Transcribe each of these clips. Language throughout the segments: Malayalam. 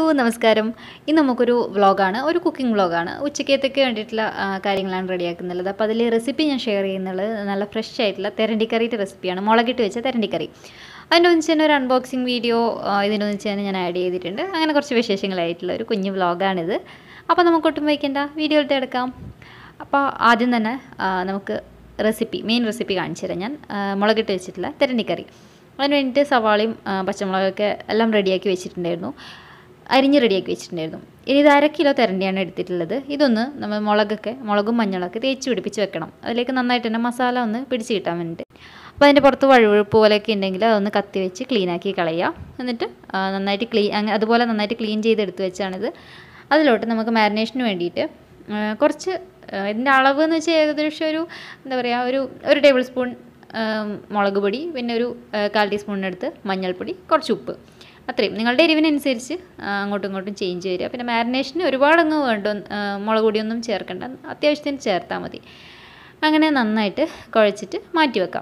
നമസ്കാരം ഇന്ന് നമുക്കൊരു വ്ളോഗാണ് ഒരു കുക്കിംഗ് വ്ളോഗാണ് ഉച്ചക്കത്തേക്ക് വേണ്ടിയിട്ടുള്ള ആ, കാര്യങ്ങളാണ് റെഡിയാക്കുന്നുള്ളത് അപ്പോൾ അതിൽ റെസിപ്പി ഞാൻ ഷെയർ ചെയ്യുന്നുള്ളത് നല്ല ഫ്രഷ് ആയിട്ടുള്ള തെരണ്ടിക്കറിയുടെ റെസിപ്പിയാണ് മുളകിട്ട് വെച്ച തെരണ്ടിക്കറി അതിൻ്റെ ഒന്നിച്ച് തന്നെ ഒരു അൺബോക്സിങ് വീഡിയോ ഇതിനൊന്നിച്ച് തന്നെ ഞാൻ ആഡ് ചെയ്തിട്ടുണ്ട് അങ്ങനെ കുറച്ച് വിശേഷങ്ങളായിട്ടുള്ള ഒരു കുഞ്ഞു വ്ളോഗാണിത് അപ്പോൾ നമുക്ക് ഒട്ടും വയ്ക്കേണ്ട വീഡിയോയിലത്തെ എടുക്കാം അപ്പോൾ ആദ്യം തന്നെ ആ, നമുക്ക് റെസിപ്പി മെയിൻ റെസിപ്പി കാണിച്ചു തരാം ഞാൻ ആ, മുളകിട്ട് വെച്ചിട്ടുള്ള തെരണ്ടിക്കറി അതിന് വേണ്ടിയിട്ട് സവാളയും ആ, പച്ചമുളകൊക്കെ എല്ലാം റെഡിയാക്കി വെച്ചിട്ടുണ്ടായിരുന്നു അരിഞ്ഞ് റെഡിയാക്കി വെച്ചിട്ടുണ്ടായിരുന്നു ഇനി ഇത് അര കിലോ തെരണ്ടിയാണ് എടുത്തിട്ടുള്ളത് ഇതൊന്ന് നമ്മൾ മുളകൊക്കെ മുളകും മഞ്ഞളൊക്കെ തേച്ച് പിടിപ്പിച്ച് വെക്കണം അതിലേക്ക് നന്നായിട്ട് തന്നെ മസാല ഒന്ന് പിടിച്ച് കിട്ടാൻ വേണ്ടിയിട്ട് അപ്പോൾ അതിൻ്റെ പുറത്ത് വഴുവഴുപ്പ് പോലെയൊക്കെ ഉണ്ടെങ്കിൽ അതൊന്ന് കത്തി വെച്ച് ക്ലീനാക്കി കളയുക എന്നിട്ട് ആ, നന്നായിട്ട് ക്ലീൻ അങ്ങനെ അതുപോലെ നന്നായിട്ട് ക്ലീൻ ചെയ്തെടുത്ത് വെച്ചാണിത് അതിലോട്ട് നമുക്ക് മാരിനേഷന് വേണ്ടിയിട്ട് ആ, കുറച്ച് ആ, ഇതിൻ്റെ അളവ് എന്ന് വെച്ചാൽ ഏകദേശം ഒരു എന്താ പറയുക ഒരു ഒരു ടേബിൾ സ്പൂൺ മുളക് പൊടി പിന്നെ ഒരു ആ, കാൽ ടീസ്പൂണിനടുത്ത് മഞ്ഞൾപ്പൊടി കുറച്ച് ഉപ്പ് അത്രയും നിങ്ങളുടെ എരിവിനനുസരിച്ച് ആ, അങ്ങോട്ടും ഇങ്ങോട്ടും ചേഞ്ച് വരിക പിന്നെ മാരിനേഷന് ഒരുപാടങ്ങ് വേണ്ട ആ, മുളക് പൊടിയൊന്നും ചേർക്കണ്ട അത്യാവശ്യത്തിന് ചേർത്താൽ മതി അങ്ങനെ നന്നായിട്ട് കുഴച്ചിട്ട് മാറ്റി വെക്കാം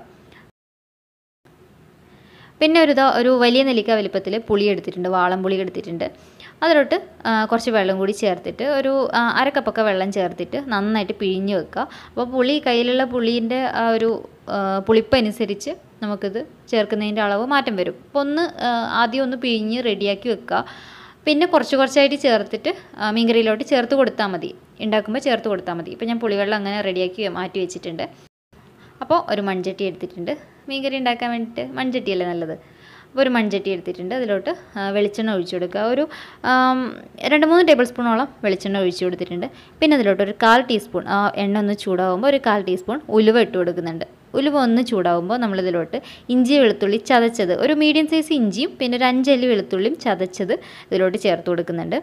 പിന്നെ ഒരു ദാ ഒരു വലിയ നെല്ലിക്ക വലിപ്പത്തിൽ പുളി എടുത്തിട്ടുണ്ട് വാളം പുളി എടുത്തിട്ടുണ്ട് അതിലോട്ട് ആ, കുറച്ച് വെള്ളം കൂടി ചേർത്തിട്ട് ഒരു ആ, അര കപ്പൊക്കെ വെള്ളം ചേർത്തിട്ട് നന്നായിട്ട് പിഴിഞ്ഞ് വെക്കുക അപ്പോൾ പുളി കയ്യിലുള്ള പുളീൻ്റെ ആ ഒരു ആ, പുളിപ്പ് അനുസരിച്ച് നമുക്കിത് ചേർക്കുന്നതിൻ്റെ അളവ് മാറ്റം വരും അപ്പോൾ ഒന്ന് ആ, ആദ്യം ഒന്ന് പിഴിഞ്ഞ് റെഡിയാക്കി വെക്കുക പിന്നെ കുറച്ച് കുറച്ചായിട്ട് ചേർത്തിട്ട് ആ, മീൻകറിയിലോട്ട് ചേർത്ത് കൊടുത്താൽ മതി ഉണ്ടാക്കുമ്പോൾ ചേർത്ത് കൊടുത്താൽ മതി ഇപ്പോൾ ഞാൻ പുളിവെള്ളം അങ്ങനെ റെഡിയാക്കി മാറ്റി വെച്ചിട്ടുണ്ട് അപ്പോൾ ഒരു മൺചട്ടി എടുത്തിട്ടുണ്ട് മീൻകറി ഉണ്ടാക്കാൻ വേണ്ടിയിട്ട് മൺചട്ടിയല്ലേ നല്ലത് അപ്പോൾ ഒരു മൺചട്ടി എടുത്തിട്ടുണ്ട് അതിലോട്ട് ആ, വെളിച്ചെണ്ണ ഒഴിച്ചു കൊടുക്കുക ഒരു ആം, രണ്ട് മൂന്ന് ടേബിൾ സ്പൂണോളം വെളിച്ചെണ്ണ ഒഴിച്ചു കൊടുത്തിട്ടുണ്ട് പിന്നെ അതിലോട്ട് ഒരു കാൽ ടീസ്പൂൺ ആ എണ്ണ ഒന്ന് ചൂടാകുമ്പോൾ ഒരു കാൽ ടീസ്പൂൺ ഉലുവ ഇട്ട് കൊടുക്കുന്നുണ്ട് ഉലുവ ഒന്ന് ചൂടാകുമ്പോൾ നമ്മളിതിലോട്ട് ഇഞ്ചി വെളുത്തുള്ളി ചതച്ചത് ഒരു മീഡിയം സൈസ് ഇഞ്ചിയും പിന്നെ ഒരു അഞ്ചല്ലി വെളുത്തുള്ളിയും ചതച്ചത് ഇതിലോട്ട് ചേർത്ത് കൊടുക്കുന്നുണ്ട്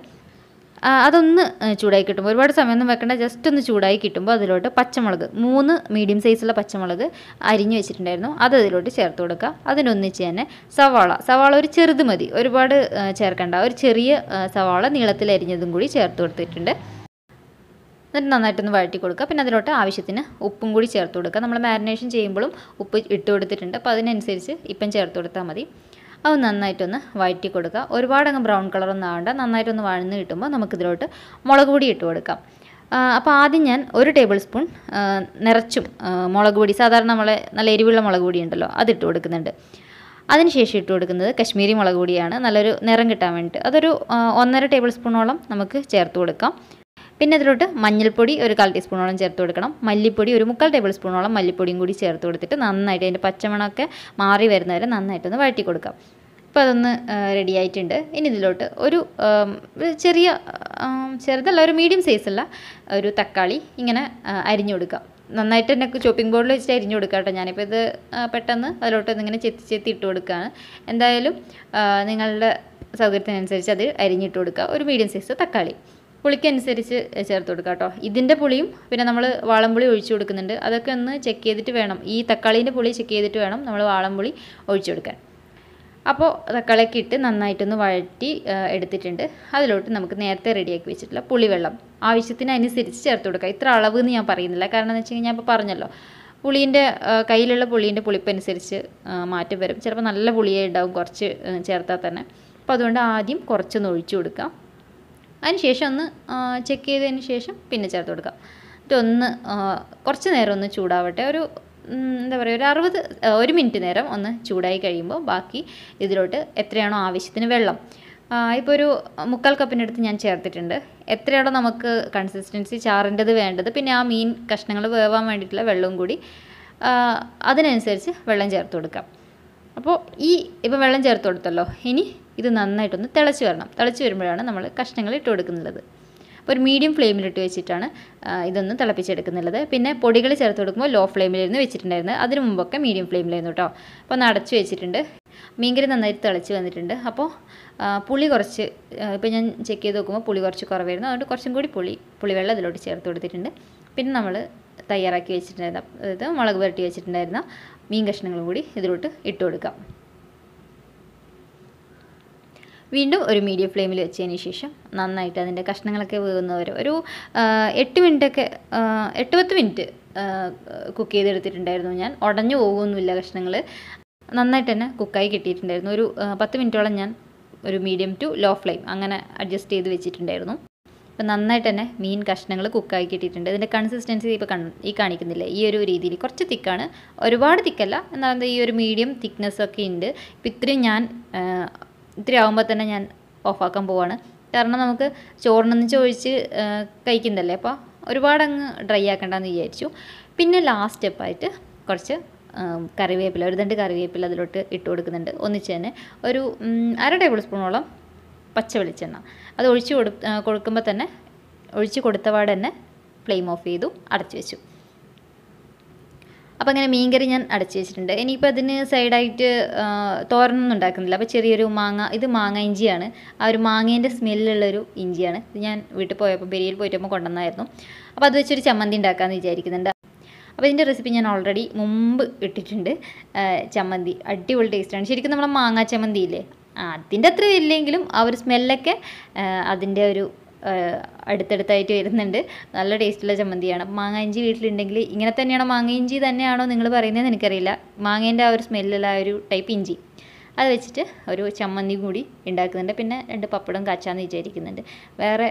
ആ, അതൊന്ന് ആ, ചൂടായി കിട്ടുമ്പോൾ ഒരുപാട് സമയമൊന്നും വെക്കേണ്ട ജസ്റ്റ് ഒന്ന് ചൂടായി കിട്ടുമ്പോൾ അതിലോട്ട് പച്ചമുളക് മൂന്ന് മീഡിയം സൈസുള്ള പച്ചമുളക് അരിഞ്ഞു വെച്ചിട്ടുണ്ടായിരുന്നു അത് അതിലോട്ട് ചേർത്ത് കൊടുക്കുക അതിനൊന്നിച്ച് തന്നെ സവാള സവാള ഒരു ചെറുത് മതി ഒരുപാട് ആ, ചേർക്കണ്ട ഒരു ചെറിയ ആ, സവാള നീളത്തിൽ അരിഞ്ഞതും കൂടി ചേർത്ത് കൊടുത്തിട്ടുണ്ട് എന്നിട്ട് നന്നായിട്ടൊന്ന് വഴറ്റി കൊടുക്കുക പിന്നെ അതിലോട്ട് ആവശ്യത്തിന് ഉപ്പും കൂടി ചേർത്ത് കൊടുക്കുക നമ്മൾ മാരിനേഷൻ ചെയ്യുമ്പോഴും ഉപ്പ് ഇട്ട് കൊടുത്തിട്ടുണ്ട് അപ്പോൾ അതിനനുസരിച്ച് ഇപ്പം ചേർത്ത് കൊടുത്താൽ മതി അത് നന്നായിട്ടൊന്ന് വഴറ്റി കൊടുക്കുക ഒരുപാട് അങ്ങ് ബ്രൗൺ കളറൊന്നും ആവണ്ട നന്നായിട്ടൊന്ന് വഴന്ന് കിട്ടുമ്പോൾ നമുക്കിതിലോട്ട് മുളക് പൊടി ഇട്ട് കൊടുക്കാം ആ, അപ്പോൾ ആദ്യം ഞാൻ ഒരു ടേബിൾ സ്പൂൺ ആ, നിറച്ചും ആ, മുളക് പൊടി സാധാരണ നമ്മളെ നല്ല എരിവുള്ള മുളക് പൊടി ഉണ്ടല്ലോ അതിട്ട് കൊടുക്കുന്നുണ്ട് അതിനുശേഷം ഇട്ട് കൊടുക്കുന്നത് കശ്മീരി മുളക് പൊടിയാണ് നല്ലൊരു നിറം കിട്ടാൻ വേണ്ടിയിട്ട് അതൊരു ആ, ഒന്നര ടേബിൾ സ്പൂണോളം നമുക്ക് ചേർത്ത് കൊടുക്കാം പിന്നെ അതിലോട്ട് മഞ്ഞൾപ്പൊടി ഒരു കാൽ ടീസ്പൂണോളം ചേർത്ത് കൊടുക്കണം മല്ലിപ്പൊടി ഒരു മുക്കാൽ ടേബിൾ സ്പൂണോളം മല്ലിപ്പൊടിയും കൂടി ചേർത്ത് കൊടുത്തിട്ട് നന്നായിട്ട് അതിൻ്റെ പച്ചമണമൊക്കെ മാറി വരുന്നവരെ നന്നായിട്ടൊന്ന് വഴറ്റി കൊടുക്കാം ഇപ്പോൾ അതൊന്ന് റെഡി ആയിട്ടുണ്ട് ഇനി ഇതിലോട്ട് ഒരു ആം, ഒരു ചെറിയ ആം, ചെറുതല്ല ഒരു മീഡിയം സൈസുള്ള ഒരു തക്കാളി ഇങ്ങനെ ആ, അരിഞ്ഞു കൊടുക്കാം നന്നായിട്ട് തന്നെ ചോപ്പിംഗ് ബോർഡിൽ വെച്ചിട്ട് അരിഞ്ഞു കൊടുക്കാം കേട്ടോ ഞാനിപ്പോൾ ഇത് ആ, പെട്ടെന്ന് അതിലോട്ട് ഇങ്ങനെ ചെത്തി ചെത്തി ഇട്ട് കൊടുക്കുകയാണ് എന്തായാലും ആ, നിങ്ങളുടെ സൗകര്യത്തിനനുസരിച്ച് അത് അരിഞ്ഞിട്ട് കൊടുക്കുക ഒരു മീഡിയം സൈസ് തക്കാളി പുളിക്കനുസരിച്ച് ചേർത്ത് കൊടുക്കുക കേട്ടോ ഇതിൻ്റെ പുളിയും പിന്നെ നമ്മൾ വാളംപുളി ഒഴിച്ചു കൊടുക്കുന്നുണ്ട് അതൊക്കെ ഒന്ന് ചെക്ക് ചെയ്തിട്ട് വേണം ഈ തക്കാളീൻ്റെ പുളി ചെക്ക് ചെയ്തിട്ട് വേണം നമ്മൾ വാളംപുളി ഒഴിച്ചു കൊടുക്കാൻ അപ്പോൾ തക്കാളിയൊക്കെ ഇട്ട് നന്നായിട്ടൊന്ന് വഴറ്റി ആ, എടുത്തിട്ടുണ്ട് അതിലോട്ട് നമുക്ക് നേരത്തെ റെഡിയാക്കി വെച്ചിട്ടുള്ള പുളിവെള്ളം ആവശ്യത്തിനനുസരിച്ച് ചേർത്ത് കൊടുക്കുക ഇത്ര അളവ് എന്ന് ഞാൻ പറയുന്നില്ല കാരണം എന്ന് വെച്ച് കഴിഞ്ഞാൽ ഞാൻ ഇപ്പോൾ പറഞ്ഞല്ലോ പുളീൻ്റെ ആ, കയ്യിലുള്ള പുളീൻ്റെ പുളിപ്പനുസരിച്ച് ആ, മാറ്റം വരും ചിലപ്പോൾ നല്ല പുളിയേ ഉണ്ടാവും കുറച്ച് ആ, ചേർത്താൽ തന്നെ അപ്പോൾ അതുകൊണ്ട് ആദ്യം കുറച്ചൊന്ന് ഒഴിച്ചു കൊടുക്കാം അതിന് ശേഷം ഒന്ന് ചെക്ക് ചെയ്തതിന് ശേഷം പിന്നെ ചേർത്ത് കൊടുക്കാം എന്നിട്ട് ഒന്ന് ആ, കുറച്ച് നേരം ഒന്ന് ചൂടാവട്ടെ ഒരു ഉം, എന്താ പറയുക ഒരു അറുപത് ആ, ഒരു മിനിറ്റ് നേരം ഒന്ന് ചൂടായി കഴിയുമ്പോൾ ബാക്കി ഇതിലോട്ട് എത്രയാണോ ആവശ്യത്തിന് വെള്ളം ഇപ്പോൾ ഒരു മുക്കാൽ കപ്പിനടുത്ത് ഞാൻ ചേർത്തിട്ടുണ്ട് എത്രയാണോ നമുക്ക് കൺസിസ്റ്റൻസി ചാറിൻ്റെത് വേണ്ടത് പിന്നെ ആ മീൻ കഷ്ണങ്ങൾ വേവാൻ വേണ്ടിയിട്ടുള്ള വെള്ളവും കൂടി ആ, അതിനനുസരിച്ച് വെള്ളം ചേർത്ത് കൊടുക്കാം അപ്പോൾ ഈ ഇപ്പോൾ വെള്ളം ചേർത്ത് കൊടുത്തല്ലോ ഇനി ഇത് നന്നായിട്ടൊന്ന് തിളച്ച് വരണം തിളച്ച് വരുമ്പോഴാണ് നമ്മൾ കഷ്ണങ്ങൾ ഇട്ട് കൊടുക്കുന്നത് അപ്പോൾ ഒരു മീഡിയം ഫ്ലെയിമിലിട്ട് വെച്ചിട്ടാണ് ആ, ഇതൊന്ന് തിളപ്പിച്ചെടുക്കുന്നുള്ളത് പിന്നെ പൊടികൾ ചേർത്ത് കൊടുക്കുമ്പോൾ ലോ ഫ്ലെയിമിലിരുന്ന് വെച്ചിട്ടുണ്ടായിരുന്നത് അതിന് മുമ്പൊക്കെ മീഡിയം ഫ്ലെയിമിലായിരുന്നു കേട്ടോ അപ്പോൾ ഒന്ന് അടച്ച് വെച്ചിട്ടുണ്ട് മീൻകറി നന്നായിട്ട് തിളച്ച് വന്നിട്ടുണ്ട് അപ്പോൾ ആ, പുളി കുറച്ച് ഇപ്പോൾ ഞാൻ ചെക്ക് ചെയ്ത് നോക്കുമ്പോൾ പുളി കുറച്ച് കുറവായിരുന്നു അതുകൊണ്ട് കുറച്ചും കൂടി പുളി പുളിവെള്ളം ഇതിലോട്ട് ചേർത്ത് കൊടുത്തിട്ടുണ്ട് പിന്നെ നമ്മൾ തയ്യാറാക്കി വെച്ചിട്ടുണ്ടായിരുന്ന അതായത് മുളക് പുരട്ടി വെച്ചിട്ടുണ്ടായിരുന്ന മീൻ കഷ്ണങ്ങളും കൂടി ഇതിലോട്ട് ഇട്ട് കൊടുക്കാം വീണ്ടും ഒരു മീഡിയം ഫ്ലെയിമിൽ വെച്ചതിന് ശേഷം നന്നായിട്ട് അതിൻ്റെ കഷ്ണങ്ങളൊക്കെ വേകുന്നവരെ ഒരു ആ, എട്ട് മിനിറ്റൊക്കെ ആ, എട്ട് പത്ത് മിനിറ്റ് കുക്ക് ചെയ്തെടുത്തിട്ടുണ്ടായിരുന്നു ഞാൻ ഉടഞ്ഞു പോകുമൊന്നുമില്ല കഷ്ണങ്ങൾ നന്നായിട്ട് തന്നെ കുക്കായി കിട്ടിയിട്ടുണ്ടായിരുന്നു ഒരു ആ, പത്ത് മിനിറ്റോളം ഞാൻ ഒരു മീഡിയം ടു ലോ ഫ്ലെയിം അങ്ങനെ അഡ്ജസ്റ്റ് ചെയ്ത് വെച്ചിട്ടുണ്ടായിരുന്നു അപ്പോൾ നന്നായിട്ട് തന്നെ മീൻ കഷ്ണങ്ങൾ കുക്കായി കിട്ടിയിട്ടുണ്ട് ഇതിൻ്റെ കൺസിസ്റ്റൻസി ഇപ്പോൾ കൺ ഈ കാണിക്കുന്നില്ല ഈ ഒരു രീതിയിൽ കുറച്ച് തിക്കാണ് ഒരുപാട് തിക്കല്ല എന്നാൽ എന്താ ഈ ഒരു മീഡിയം തിക്നെസ് ഒക്കെ ഉണ്ട് ഇപ്പം ഇത്രയും ഞാൻ ആ, ഇത്രയും ആകുമ്പോൾ തന്നെ ഞാൻ ഓഫാക്കാൻ പോവാണ് കാരണം നമുക്ക് ചോറിനൊന്നിച്ച് ഒഴിച്ച് ആ, കഴിക്കുന്നതല്ലേ അപ്പോൾ ഒരുപാട് അങ്ങ് ഡ്രൈ ആക്കണ്ടെന്ന് വിചാരിച്ചു പിന്നെ ലാസ്റ്റ് സ്റ്റെപ്പായിട്ട് കുറച്ച് ആ, കറിവേപ്പില ഒരു രണ്ട് കറിവേപ്പില അതിലോട്ട് ഇട്ട് കൊടുക്കുന്നുണ്ട് ഒന്നിച്ച് തന്നെ ഒരു ഉം, അര ടേബിൾ സ്പൂണോളം പച്ച വെളിച്ചെണ്ണ അത് ഒഴിച്ച് കൊടു കൊടുക്കുമ്പോൾ തന്നെ ഒഴിച്ച് കൊടുത്തപാട് തന്നെ ഫ്ലെയിം ഓഫ് ചെയ്തു അടച്ചു വെച്ചു അപ്പോൾ അങ്ങനെ മീൻകറി ഞാൻ അടച്ചു വെച്ചിട്ടുണ്ട് ഇനിയിപ്പോൾ അതിന് സൈഡായിട്ട് തോരനൊന്നും ഉണ്ടാക്കുന്നില്ല അപ്പോൾ ചെറിയൊരു മാങ്ങ ഇത് മാങ്ങ ഇഞ്ചിയാണ് ആ ഒരു മാങ്ങേൻ്റെ സ്മെല്ലുള്ളൊരു ഇഞ്ചിയാണ് ഇത് ഞാൻ വീട്ടിൽ പോയപ്പോൾ പെരിയിൽ പോയിട്ടപ്പോൾ കൊണ്ടുവന്നായിരുന്നു അപ്പോൾ അത് വെച്ചൊരു ചമ്മന്തി ഉണ്ടാക്കാമെന്ന് വിചാരിക്കുന്നുണ്ട് അപ്പോൾ ഇതിൻ്റെ റെസിപ്പി ഞാൻ ഓൾറെഡി മുമ്പ് ഇട്ടിട്ടുണ്ട് ആ, ചമ്മന്തി അടിപൊളി ടേസ്റ്റാണ് ശരിക്കും നമ്മളെ മാങ്ങാ ചമ്മന്തി ഇല്ലേ ആ, അതിൻ്റെ അത്ര ഇല്ലെങ്കിലും ആ ഒരു സ്മെല്ലൊക്കെ ആ, അതിൻ്റെ ഒരു ആ, അടുത്തടുത്തായിട്ട് വരുന്നുണ്ട് നല്ല ടേസ്റ്റുള്ള ചമ്മന്തിയാണ് മാങ്ങ ഇഞ്ചി വീട്ടിലുണ്ടെങ്കിൽ ഇങ്ങനെ തന്നെയാണോ മാങ്ങ ഇഞ്ചി തന്നെയാണോ നിങ്ങൾ പറയുന്നതെന്ന് എനിക്കറിയില്ല മാങ്ങേൻ്റെ ആ ഒരു സ്മെല്ലുള്ള ആ ഒരു ടൈപ്പ് ഇഞ്ചി അത് വെച്ചിട്ട് ഒരു ചമ്മന്തി കൂടി ഉണ്ടാക്കുന്നുണ്ട് പിന്നെ രണ്ട് പപ്പടം കാച്ചാന്ന് വിചാരിക്കുന്നുണ്ട് വേറെ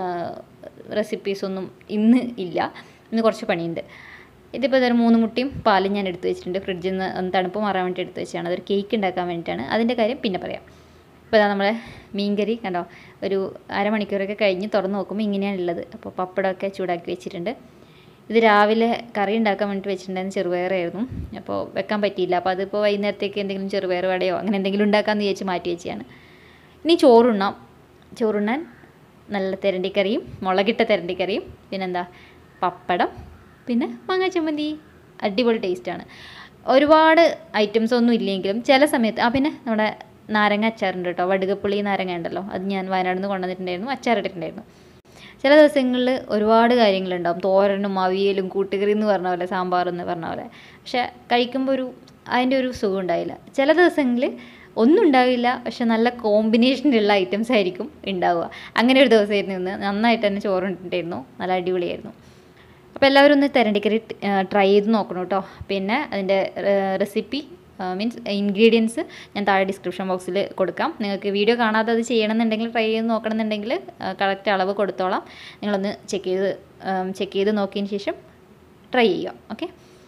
റെസിപ്പീസൊന്നും ഇന്ന് ഇല്ല ഇന്ന് കുറച്ച് പണിയുണ്ട് ഇതിപ്പോൾ ഇതൊരു മൂന്ന് മുട്ടയും പാലും ഞാൻ എടുത്ത് വെച്ചിട്ടുണ്ട് ഫ്രിഡ്ജിൽ നിന്ന് ഒന്ന് തണുപ്പ് മാറാൻ വേണ്ടി എടുത്ത് വെച്ചാണ് അതൊരു കേക്ക് ഉണ്ടാക്കാൻ വേണ്ടിയിട്ടാണ് അതിൻ്റെ കാര്യം പിന്നെ പറയാം ഇപ്പോൾ ഇതാ നമ്മളെ മീൻകറി കണ്ടോ ഒരു അരമണിക്കൂറൊക്കെ കഴിഞ്ഞ് തുറന്ന് നോക്കുമ്പോൾ ഇങ്ങനെയാണ് ഉള്ളത് അപ്പോൾ പപ്പടമൊക്കെ ചൂടാക്കി വെച്ചിട്ടുണ്ട് ഇത് രാവിലെ കറി ഉണ്ടാക്കാൻ വേണ്ടിയിട്ട് വെച്ചിട്ടുണ്ടായിരുന്ന ചെറുപയറായിരുന്നു അപ്പോൾ വെക്കാൻ പറ്റിയില്ല അപ്പോൾ അതിപ്പോൾ വൈകുന്നേരത്തേക്ക് എന്തെങ്കിലും ചെറുപയർ വടയോ അങ്ങനെ എന്തെങ്കിലും ഉണ്ടാക്കാമെന്ന് വിചാരിച്ച് മാറ്റി വെച്ചാണ് ഇനി ചോറുണ്ണാം ചോറുണ്ണാൻ നല്ല തെരണ്ടിക്കറിയും മുളകിട്ട തെരണ്ടിക്കറിയും പിന്നെന്താ പപ്പടം പിന്നെ മാങ്ങാ ചമ്മന്തി അടിപൊളി ടേസ്റ്റാണ് ഒരുപാട് ഐറ്റംസ് ഒന്നും ഇല്ലെങ്കിലും ചില സമയത്ത് ആ പിന്നെ നമ്മുടെ നാരങ്ങ അച്ചാറുണ്ട് കേട്ടോ വടുകപ്പുളി നാരങ്ങ ഉണ്ടല്ലോ അത് ഞാൻ വയനാട്ടിൽ നിന്ന് കൊണ്ടുവന്നിട്ടുണ്ടായിരുന്നു അച്ചാറിട്ടിട്ടുണ്ടായിരുന്നു ചില ദിവസങ്ങളിൽ ഒരുപാട് കാര്യങ്ങളുണ്ടാവും തോരനും അവിയലും കൂട്ടുകറി എന്ന് പറഞ്ഞ പോലെ സാമ്പാർ എന്ന് പറഞ്ഞ പോലെ പക്ഷെ കഴിക്കുമ്പോൾ ഒരു അതിൻ്റെ ഒരു സുഖം ഉണ്ടായില്ല ചില ദിവസങ്ങളിൽ ഒന്നും ഉണ്ടാവില്ല പക്ഷെ നല്ല കോമ്പിനേഷനിലുള്ള ഐറ്റംസ് ആയിരിക്കും ഉണ്ടാവുക അങ്ങനെ ഒരു ദിവസമായിരുന്നു ഇന്ന് നന്നായിട്ട് തന്നെ ചോറുണ്ടിട്ടുണ്ടായിരുന്നു നല്ല അടിപൊളിയായിരുന്നു അപ്പോൾ എല്ലാവരും ഒന്ന് തെരണ്ടിക്കറി ട്രൈ ചെയ്ത് നോക്കണം കേട്ടോ പിന്നെ അതിൻ്റെ റെസിപ്പി മീൻസ് ഇൻഗ്രീഡിയൻസ് ഞാൻ താഴെ ഡിസ്ക്രിപ്ഷൻ ബോക്സിൽ കൊടുക്കാം നിങ്ങൾക്ക് വീഡിയോ കാണാതെ അത് ചെയ്യണമെന്നുണ്ടെങ്കിൽ ട്രൈ ചെയ്ത് നോക്കണമെന്നുണ്ടെങ്കിൽ കറക്റ്റ് അളവ് കൊടുത്തോളാം നിങ്ങളൊന്ന് ചെക്ക് ചെയ്ത് ചെക്ക് ചെയ്ത് നോക്കിയതിന് ശേഷം ട്രൈ ചെയ്യുക ഓക്കെ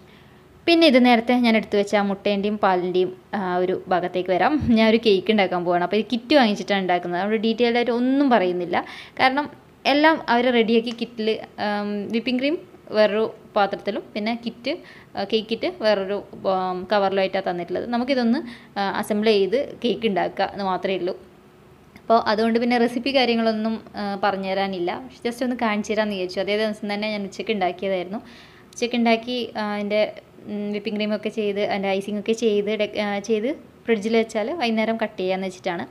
പിന്നെ ഇത് നേരത്തെ ഞാൻ എടുത്തു വെച്ച ആ മുട്ടേൻ്റെയും പാലിൻ്റെയും ഒരു ഭാഗത്തേക്ക് വരാം ഞാൻ ഒരു കേക്ക് ഉണ്ടാക്കാൻ പോവാണ് അപ്പോൾ ഇത് കിറ്റ് വാങ്ങിച്ചിട്ടാണ് ഉണ്ടാക്കുന്നത് അവിടെ ഡീറ്റെയിൽഡ് ആയിട്ട് ഒന്നും പറയുന്നില്ല കാരണം എല്ലാം അവർ റെഡിയാക്കി കിറ്റിൽ വിപ്പിംഗ് ക്രീം വേറൊരു പാത്രത്തിലും പിന്നെ കിറ്റ് കേക്ക് കിറ്റ് വേറൊരു കവറിലായിട്ടാണ് തന്നിട്ടുള്ളത് നമുക്കിതൊന്ന് അസംബിൾ ചെയ്ത് കേക്ക് ഉണ്ടാക്കുക എന്ന് മാത്രമേ ഉള്ളൂ അപ്പോൾ അതുകൊണ്ട് പിന്നെ റെസിപ്പി കാര്യങ്ങളൊന്നും ആ, പറഞ്ഞു തരാനില്ല ജസ്റ്റ് ഒന്ന് കാണിച്ചു തരാമെന്ന് വിചാരിച്ചു അതേ ദിവസം തന്നെ ഞാൻ ഉച്ചയ്ക്ക് ഉണ്ടാക്കിയതായിരുന്നു ഉച്ചയ്ക്ക് ഉണ്ടാക്കി ആ, അതിൻ്റെ വിപ്പിംഗ് ക്രീമൊക്കെ ചെയ്ത് അതിൻ്റെ ഐസിംഗ് ഒക്കെ ചെയ്ത് ഡെ- ആ, ചെയ്ത് ഫ്രിഡ്ജിൽ വെച്ചാൽ വൈകുന്നേരം കട്ട് ചെയ്യാമെന്ന് വെച്ചിട്ടാണ്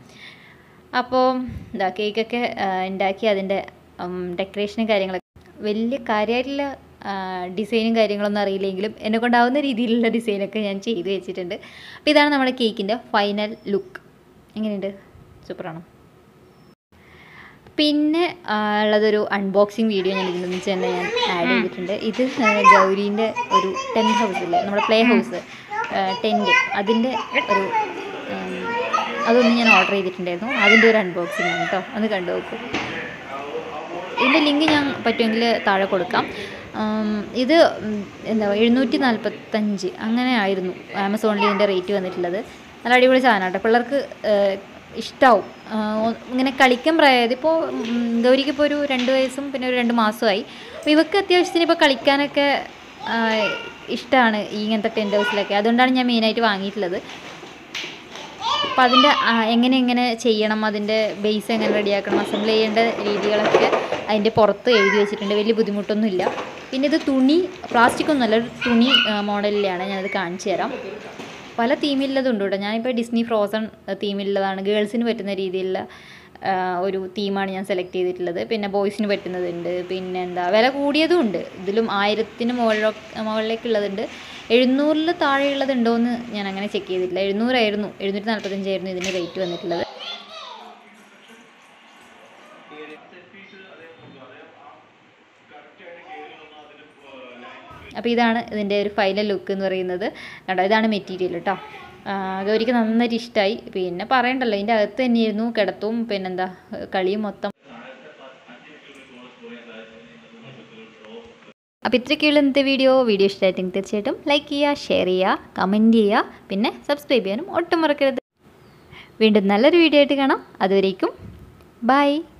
അപ്പോൾ ഇതാ കേക്കൊക്കെ ആ, ഉണ്ടാക്കി അതിൻ്റെ ഡെക്കറേഷനും കാര്യങ്ങളൊക്കെ വലിയ കാര്യമായിട്ടുള്ള ഡിസൈനും കാര്യങ്ങളൊന്നും അറിയില്ലെങ്കിലും എന്നെ കൊണ്ടാവുന്ന രീതിയിലുള്ള ഡിസൈനൊക്കെ ഞാൻ ചെയ്ത് വെച്ചിട്ടുണ്ട് അപ്പോൾ ഇതാണ് നമ്മുടെ കേക്കിൻ്റെ ഫൈനൽ ലുക്ക് എങ്ങനെയുണ്ട് സൂപ്പറാണോ പിന്നെ ആ, ഉള്ളതൊരു അൺബോക്സിങ് വീഡിയോ ഞാൻ ഇതിൽ നിന്ന് തന്നെ ഞാൻ ആഡ് ചെയ്തിട്ടുണ്ട് ഇത് ആ, ഗൗരീൻ്റെ ഒരു ടെൻറ്റ് ഹൗസ് ഇല്ലേ നമ്മുടെ പ്ലേ ഹൗസ് ടെൻറ്റ് അതിൻ്റെ ഒരു ഉം, അതൊന്ന് ഞാൻ ഓർഡർ ചെയ്തിട്ടുണ്ടായിരുന്നു അതിൻ്റെ ഒരു അൺബോക്സിങ് ആണ് കേട്ടോ ഒന്ന് കണ്ടു നോക്കൂ ഇതിൻ്റെ ലിങ്ക് ഞാൻ പറ്റുമെങ്കിൽ താഴെ കൊടുക്കാം ഉം, ഇത് ഉം, എന്താ എഴുന്നൂറ്റി നാൽപ്പത്തഞ്ച് അങ്ങനെ ആയിരുന്നു ആമസോണിൽ ഇതിൻ്റെ റേറ്റ് വന്നിട്ടുള്ളത് നല്ല അടിപൊളി സാധനം കേട്ടോ പിള്ളേർക്ക് ഇഷ്ടമാവും ഇങ്ങനെ കളിക്കാൻ പ്രായം ഇതിപ്പോൾ ഗൗരിക്ക് ഇപ്പോൾ ഒരു രണ്ട് വയസ്സും പിന്നെ ഒരു രണ്ട് മാസമായി അപ്പോൾ ഇവർക്ക് അത്യാവശ്യത്തിന് ഇപ്പോൾ കളിക്കാനൊക്കെ ഇഷ്ടമാണ് ഈ ഇങ്ങനത്തെ ടെൻറ്റ് ഹൗസിലൊക്കെ അതുകൊണ്ടാണ് ഞാൻ മെയിനായിട്ട് വാങ്ങിയിട്ടുള്ളത് അപ്പോൾ അതിൻ്റെ ആ, എങ്ങനെ എങ്ങനെ ചെയ്യണം അതിൻ്റെ ബേസ് എങ്ങനെ റെഡിയാക്കണം അസംബിൾ ചെയ്യേണ്ട രീതികളൊക്കെ അതിൻ്റെ പുറത്ത് എഴുതി വെച്ചിട്ടുണ്ട് വലിയ ബുദ്ധിമുട്ടൊന്നുമില്ല പിന്നെ ഇത് തുണി പ്ലാസ്റ്റിക് ഒന്നുമല്ല ഒരു തുണി ആ, മോഡലിലാണ് ഞാനത് കാണിച്ചു തരാം പല തീമിലുള്ളതുണ്ട് കേട്ടോ ഞാനിപ്പോൾ ഡിസ്നി ഫ്രോസൺ തീമിലുള്ളതാണ് ഗേൾസിന് പറ്റുന്ന രീതിയിലുള്ള ആ, ഒരു തീമാണ് ഞാൻ സെലക്ട് ചെയ്തിട്ടുള്ളത് പിന്നെ ബോയ്സിന് പറ്റുന്നതുണ്ട് പിന്നെ എന്താ വില കൂടിയതും ഉണ്ട് ഇതിലും ആയിരത്തിന് മുകളിലോ മുകളിലേക്കുള്ളതുണ്ട് എഴുന്നൂറിൽ താഴെയുള്ളതുണ്ടോ എന്ന് ഞാൻ അങ്ങനെ ചെക്ക് ചെയ്തിട്ടില്ല എഴുന്നൂറായിരുന്നു എഴുന്നൂറ്റി നാൽപ്പത്തഞ്ചായിരുന്നു ഇതിന് റേറ്റ് വന്നിട്ടുള്ളത് അപ്പോൾ ഇതാണ് ഇതിൻ്റെ ഒരു ഫൈനൽ ലുക്ക് എന്ന് പറയുന്നത് കണ്ടോ ഇതാണ് മെറ്റീരിയൽ കേട്ടോ ആ, ഗൗരിക്ക് നന്നായിട്ട് ഇഷ്ടമായി പിന്നെ പറയണ്ടല്ലോ ഇതിൻ്റെ അകത്ത് തന്നെയായിരുന്നു കിടത്തും പിന്നെന്താ കളിയും മൊത്തം അപ്പോൾ ഇത്രയ്ക്കുള്ള ഇന്നത്തെ വീഡിയോ വീഡിയോ ഇഷ്ടമായിട്ടെങ്കിൽ തീർച്ചയായിട്ടും ലൈക്ക് ചെയ്യുക ഷെയർ ചെയ്യുക കമൻറ്റ് ചെയ്യുക പിന്നെ സബ്സ്ക്രൈബ് ചെയ്യാനും ഒട്ടും മറക്കരുത് വീണ്ടും നല്ലൊരു വീഡിയോ ആയിട്ട് കാണാം അതുവരേക്കും ബൈ